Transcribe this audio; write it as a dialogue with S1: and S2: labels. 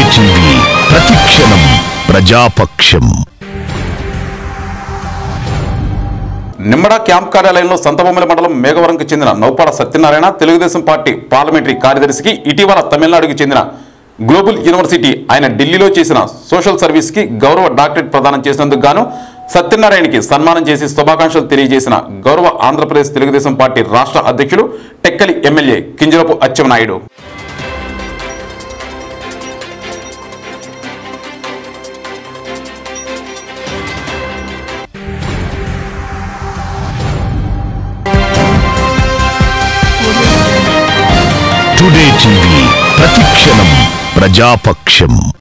S1: TV ప్రతిక్షణం ప్రజాపక్షం
S2: నిమ్మడ camp కార్యాలయంలో సంతబొమ్మల మండలం మేఘవరంకి చెందిన నౌపాడ సత్యనారాయణ తెలుగుదేశం పార్టీ పార్లమెంటరీ కార్యదర్శికి ఇటీవల తమిళనాడుకి చెందిన గ్లోబల్ యూనివర్సిటీ ఆయన ఢిల్లీలో చేసిన సోషల్ సర్వీస్కి గౌరవ డాక్టరేట్ ప్రదానం చేసినందుకు గాను సత్యనారాయణకి సన్మానం చేసి శుభాకాంక్షలు తెలియజేసిన గౌరవ ఆంధ్రప్రదేశ్ తెలుగుదేశం పార్టీ రాష్ట్ర అధ్యక్షుడు Tekkali MLA Kinjarapu Atchannaidu
S1: today TV ప్రతిక్షణం ప్రజాపక్షం